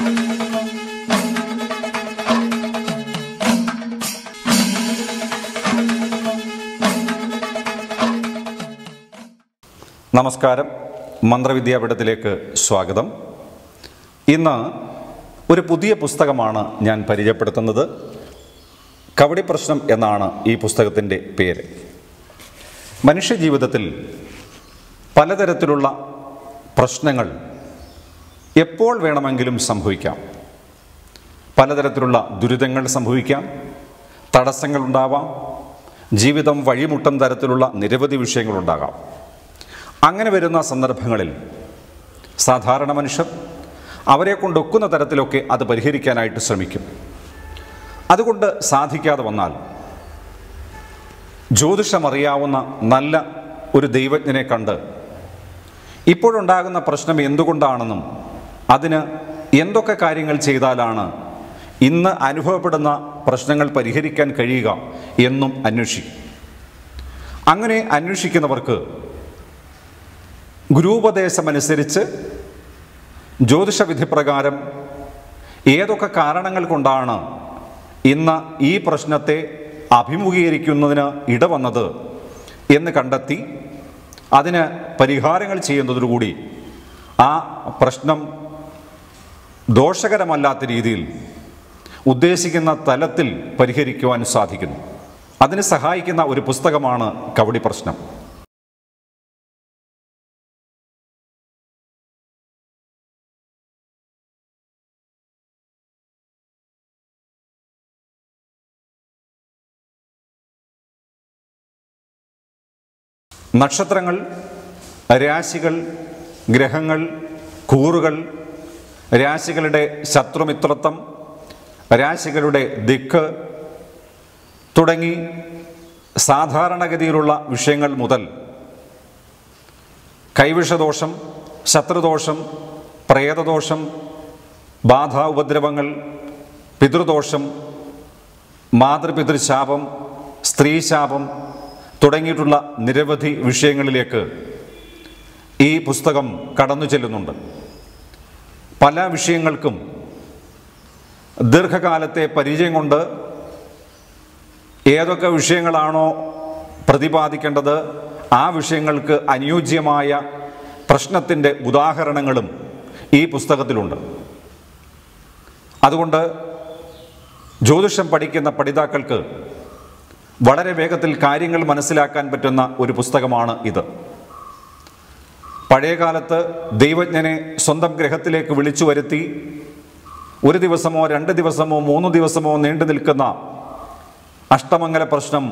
നമസ്കാരം മന്ത്രവിദ്യാപീഠത്തിലേക്ക് സ്വാഗതം ഇന്ന് ഒരു പുതിയ പുസ്തകമാണ് ഞാൻ പരിചയപ്പെടുത്തുന്നത് കവടി പ്രശ്നം എന്നാണ് ഈ പുസ്തകത്തിൻ്റെ പേര് മനുഷ്യജീവിതത്തിൽ പലതരത്തിലുള്ള പ്രശ്നങ്ങൾ എപ്പോൾ വേണമെങ്കിലും സംഭവിക്കാം പലതരത്തിലുള്ള ദുരിതങ്ങൾ സംഭവിക്കാം തടസ്സങ്ങളുണ്ടാവാം ജീവിതം വഴിമുട്ടും തരത്തിലുള്ള നിരവധി വിഷയങ്ങളുണ്ടാകാം അങ്ങനെ വരുന്ന സന്ദർഭങ്ങളിൽ സാധാരണ മനുഷ്യർ അവരെ കൊണ്ടൊക്കുന്ന തരത്തിലൊക്കെ അത് പരിഹരിക്കാനായിട്ട് ശ്രമിക്കും അതുകൊണ്ട് സാധിക്കാതെ വന്നാൽ ജ്യോതിഷമറിയാവുന്ന നല്ല ഒരു ദൈവജ്ഞനെ കണ്ട് ഇപ്പോഴുണ്ടാകുന്ന പ്രശ്നം എന്തുകൊണ്ടാണെന്നും അതിന് എന്തൊക്കെ കാര്യങ്ങൾ ചെയ്താലാണ് ഇന്ന് അനുഭവപ്പെടുന്ന പ്രശ്നങ്ങൾ പരിഹരിക്കാൻ കഴിയുക എന്നും അന്വേഷിക്കും അങ്ങനെ അന്വേഷിക്കുന്നവർക്ക് ഗുരൂപദേശമനുസരിച്ച് ജ്യോതിഷവിധി പ്രകാരം ഏതൊക്കെ കാരണങ്ങൾ കൊണ്ടാണ് ഇന്ന് ഈ പ്രശ്നത്തെ അഭിമുഖീകരിക്കുന്നതിന് ഇടവന്നത് എന്ന് കണ്ടെത്തി അതിന് പരിഹാരങ്ങൾ ചെയ്യുന്നതോടുകൂടി ആ പ്രശ്നം ദോഷകരമല്ലാത്ത രീതിയിൽ ഉദ്ദേശിക്കുന്ന തലത്തിൽ പരിഹരിക്കുവാൻ സാധിക്കുന്നു അതിന് സഹായിക്കുന്ന ഒരു പുസ്തകമാണ് കവടി പ്രശ്നം നക്ഷത്രങ്ങൾ രാശികൾ ഗ്രഹങ്ങൾ കൂറുകൾ രാശികളുടെ ശത്രുമിത്രത്വം രാശികളുടെ ദിക്ക് തുടങ്ങി സാധാരണഗതിയിലുള്ള വിഷയങ്ങൾ മുതൽ കൈവിഷദോഷം ശത്രുദോഷം പ്രേതദോഷം ബാധ ഉപദ്രവങ്ങൾ പിതൃദോഷം മാതൃപിതൃശാപം സ്ത്രീശാപം തുടങ്ങിയിട്ടുള്ള നിരവധി വിഷയങ്ങളിലേക്ക് ഈ പുസ്തകം കടന്നു ചെല്ലുന്നുണ്ട് പല വിഷയങ്ങൾക്കും ദീർഘകാലത്തെ പരിചയം കൊണ്ട് ഏതൊക്കെ വിഷയങ്ങളാണോ പ്രതിപാദിക്കേണ്ടത് ആ വിഷയങ്ങൾക്ക് അനുയോജ്യമായ പ്രശ്നത്തിൻ്റെ ഉദാഹരണങ്ങളും ഈ പുസ്തകത്തിലുണ്ട് അതുകൊണ്ട് ജ്യോതിഷം പഠിക്കുന്ന പഠിതാക്കൾക്ക് വളരെ വേഗത്തിൽ കാര്യങ്ങൾ മനസ്സിലാക്കാൻ പറ്റുന്ന ഒരു പുസ്തകമാണ് ഇത് പഴയകാലത്ത് ദൈവജ്ഞനെ സ്വന്തം ഗ്രഹത്തിലേക്ക് വിളിച്ചു വരുത്തി ഒരു ദിവസമോ രണ്ട് ദിവസമോ മൂന്ന് ദിവസമോ നീണ്ടു നിൽക്കുന്ന അഷ്ടമംഗല പ്രശ്നം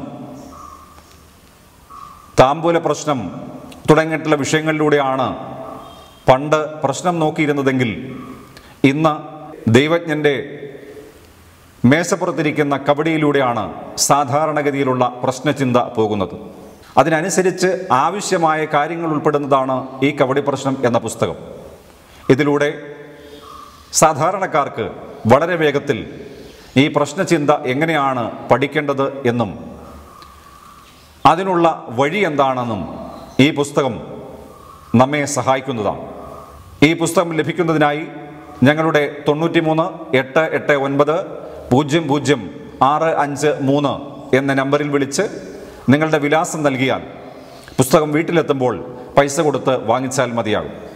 താമ്പൂല പ്രശ്നം തുടങ്ങിയിട്ടുള്ള വിഷയങ്ങളിലൂടെയാണ് പണ്ട് പ്രശ്നം നോക്കിയിരുന്നതെങ്കിൽ ഇന്ന് ദൈവജ്ഞൻ്റെ മേശപ്പുറത്തിരിക്കുന്ന കബഡിയിലൂടെയാണ് സാധാരണഗതിയിലുള്ള പ്രശ്നചിന്ത പോകുന്നത് അതിനനുസരിച്ച് ആവശ്യമായ കാര്യങ്ങൾ ഉൾപ്പെടുന്നതാണ് ഈ കബഡി പ്രശ്നം എന്ന പുസ്തകം ഇതിലൂടെ സാധാരണക്കാർക്ക് വളരെ വേഗത്തിൽ ഈ പ്രശ്നചിന്ത എങ്ങനെയാണ് പഠിക്കേണ്ടത് എന്നും അതിനുള്ള വഴി എന്താണെന്നും ഈ പുസ്തകം നമ്മെ സഹായിക്കുന്നതാണ് ഈ പുസ്തകം ലഭിക്കുന്നതിനായി ഞങ്ങളുടെ തൊണ്ണൂറ്റി മൂന്ന് എട്ട് എട്ട് ഒൻപത് പൂജ്യം പൂജ്യം ആറ് അഞ്ച് മൂന്ന് എന്ന നമ്പറിൽ വിളിച്ച് നിങ്ങളുടെ വിലാസം നൽകിയാൽ പുസ്തകം വീട്ടിലെത്തുമ്പോൾ പൈസ കൊടുത്ത് വാങ്ങിച്ചാൽ മതിയാകും